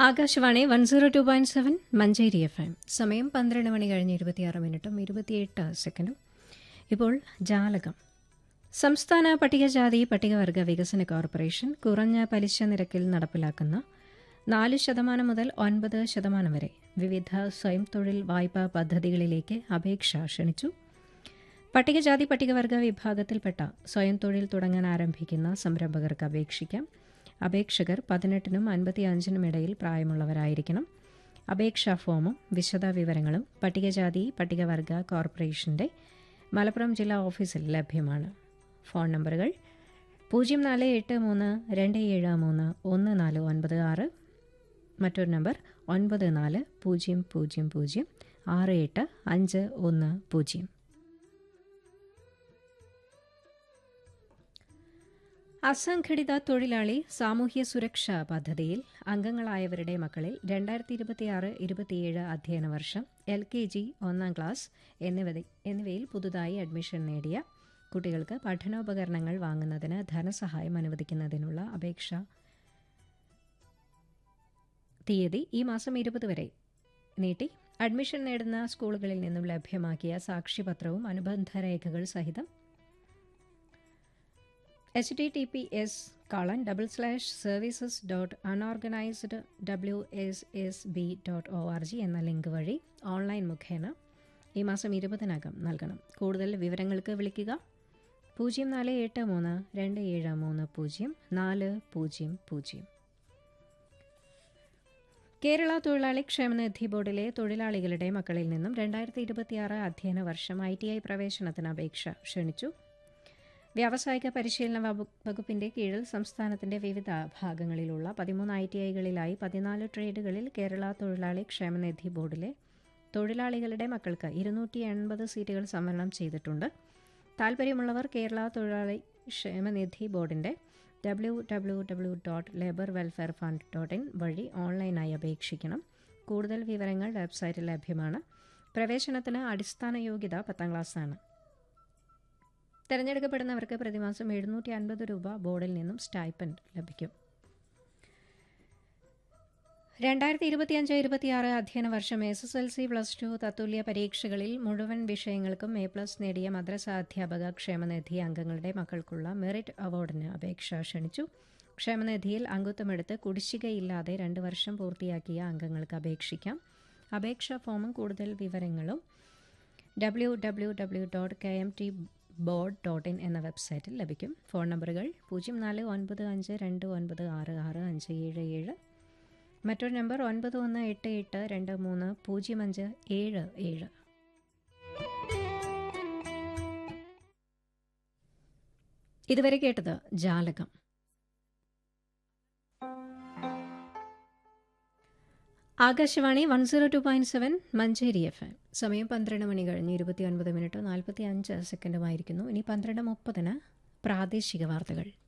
Akashvani one zero two point seven Manjeri F M സമയം പന്ത്രണ്ട് മണി കഴിഞ്ഞ് ഇരുപത്തിയാറ് മിനിറ്റും ഇരുപത്തിയെട്ട് സെക്കൻഡും ഇപ്പോൾ ജാലകം സംസ്ഥാന പട്ടികജാതി പട്ടികവർഗ വികസന കോർപ്പറേഷൻ കുറഞ്ഞ പലിശ നിരക്കിൽ നടപ്പിലാക്കുന്ന നാല് ശതമാനം മുതൽ ഒൻപത് ശതമാനം വരെ വിവിധ സ്വയം തൊഴിൽ വായ്പാ പദ്ധതികളിലേക്ക് അപേക്ഷ ക്ഷണിച്ചു പട്ടികജാതി പട്ടികവർഗ വിഭാഗത്തിൽപ്പെട്ട സ്വയം തൊഴിൽ തുടങ്ങാൻ ആരംഭിക്കുന്ന സംരംഭകർക്ക് അപേക്ഷിക്കാം അപേക്ഷകർ പതിനെട്ടിനും അൻപത്തിയഞ്ചിനും ഇടയിൽ പ്രായമുള്ളവരായിരിക്കണം അപേക്ഷാ ഫോമും വിശദ വിവരങ്ങളും പട്ടികജാതി പട്ടികവർഗ കോർപ്പറേഷന്റെ മലപ്പുറം ജില്ലാ ഓഫീസിൽ ലഭ്യമാണ് ഫോൺ നമ്പറുകൾ പൂജ്യം നാല് എട്ട് മൂന്ന് രണ്ട് ഏഴ് മൂന്ന് ഒന്ന് നാല് ഒൻപത് ആറ് മറ്റൊരു നമ്പർ ഒൻപത് നാല് പൂജ്യം പൂജ്യം പൂജ്യം ആറ് എട്ട് അഞ്ച് ഒന്ന് പൂജ്യം അസംഘടിത തൊഴിലാളി സാമൂഹ്യ സുരക്ഷാ പദ്ധതിയിൽ അംഗങ്ങളായവരുടെ മക്കളിൽ രണ്ടായിരത്തി ഇരുപത്തിയാറ് ഇരുപത്തിയേഴ് അധ്യയന വർഷം എൽ കെ ജി ഒന്നാം ക്ലാസ് എന്നിവ എന്നിവയിൽ പുതുതായി അഡ്മിഷൻ നേടിയ കുട്ടികൾക്ക് പഠനോപകരണങ്ങൾ വാങ്ങുന്നതിന് ധനസഹായം അനുവദിക്കുന്നതിനുള്ള അപേക്ഷ തീയതി ഈ മാസം ഇരുപത് വരെ നീട്ടി അഡ്മിഷൻ നേടുന്ന സ്കൂളുകളിൽ നിന്നും ലഭ്യമാക്കിയ സാക്ഷ്യപത്രവും അനുബന്ധ രേഖകൾ സഹിതം H T T P S colon double slash services dot unorganised W S S B dot O R G എന്ന ലിങ്ക് വഴി ഓൺലൈൻ മുഖേന ഈ മാസം ഇരുപതിനകം നൽകണം കൂടുതൽ വിവരങ്ങൾക്ക് വിളിക്കുക പൂജ്യം നാല് എട്ട് മൂന്ന് രണ്ട് ഏഴ് മൂന്ന് പൂജ്യം നാല് പൂജ്യം പൂജ്യം കേരള തൊഴിലാളി ക്ഷേമനിധി ബോർഡിലെ തൊഴിലാളികളുടെ മക്കളിൽ നിന്നും രണ്ടായിരത്തി ഇരുപത്തിയാറ് അധ്യയന വർഷം ഐ ടി ഐ പ്രവേശനത്തിന് അപേക്ഷ ക്ഷണിച്ചു വ്യാവസായിക പരിശീലന വകുപ്പിന്റെ കീഴിൽ സംസ്ഥാനത്തിന്റെ വിവിധ ഭാഗങ്ങളിലുള്ള പതിമൂന്ന് ഐ ടി ഐകളിലായി പതിനാല് ട്രേഡുകളിൽ കേരള തൊഴിലാളി ക്ഷേമനിധി ബോർഡിലെ തൊഴിലാളികളുടെ മക്കൾക്ക് ഇരുന്നൂറ്റി എൺപത് സീറ്റുകൾ സംവരണം ചെയ്തിട്ടുണ്ട് താൽപ്പര്യമുള്ളവർ കേരള തൊഴിലാളി ക്ഷേമനിധി ബോർഡിന്റെ W W W dot labour welfare fund dot in വഴി ഓൺലൈനായി അപേക്ഷിക്കണം കൂടുതൽ വിവരങ്ങൾ വെബ്സൈറ്റിൽ ലഭ്യമാണ് പ്രവേശനത്തിന് അടിസ്ഥാന യോഗ്യത പത്താം ക്ലാസ്സാണ് തിരഞ്ഞെടുക്കപ്പെടുന്നവർക്ക് പ്രതിമാസം എഴുന്നൂറ്റി അൻപത് രൂപ ബോർഡിൽ നിന്നും സ്റ്റൈപ്പൻഡ് ലഭിക്കും രണ്ടായിരത്തി ഇരുപത്തിയഞ്ച് ഇരുപത്തിയാറ് അധ്യയന വർഷം S S L C plus two തത്തുല്യ പരീക്ഷകളിൽ മുഴുവൻ വിഷയങ്ങൾക്കും എ പ്ലസ് നേടിയ മദ്രസ അധ്യാപക ക്ഷേമനിധി അംഗങ്ങളുടെ മക്കൾക്കുള്ള മെറിറ്റ് അവാർഡിന് അപേക്ഷ ക്ഷണിച്ചു ക്ഷേമനിധിയിൽ അംഗത്വമെടുത്ത് കുടിശ്ശികയില്ലാതെ രണ്ട് വർഷം പൂർത്തിയാക്കിയ അംഗങ്ങൾക്ക് അപേക്ഷിക്കാം അപേക്ഷാ ഫോമും കൂടുതൽ വിവരങ്ങളും W W W dot K M T board dot in എന്ന വെബ്സൈറ്റിൽ ലഭിക്കും ഫോൺ നമ്പറുകൾ പൂജ്യം നാല് ഒൻപത് അഞ്ച് രണ്ട് ഒൻപത് ആറ് ആറ് അഞ്ച് ഏഴ് ഏഴ് മറ്റൊരു നമ്പർ ഒൻപത് ഒന്ന് എട്ട് എട്ട് രണ്ട് മൂന്ന് പൂജ്യം അഞ്ച് ഏഴ് ഏഴ് ഇതുവരെ കേട്ടത് ജാലകം Akashvani one zero two point seven Manjeri F M സമയം പന്ത്രണ്ട് മണി കഴിഞ്ഞ് ഇരുപത്തി ഒൻപത് മിനിറ്റ് നാൽപ്പത്തി അഞ്ച് സെക്കൻഡുമായിരിക്കുന്നു ഇനി പന്ത്രണ്ട് മുപ്പതിന് പ്രാദേശിക വാർത്തകൾ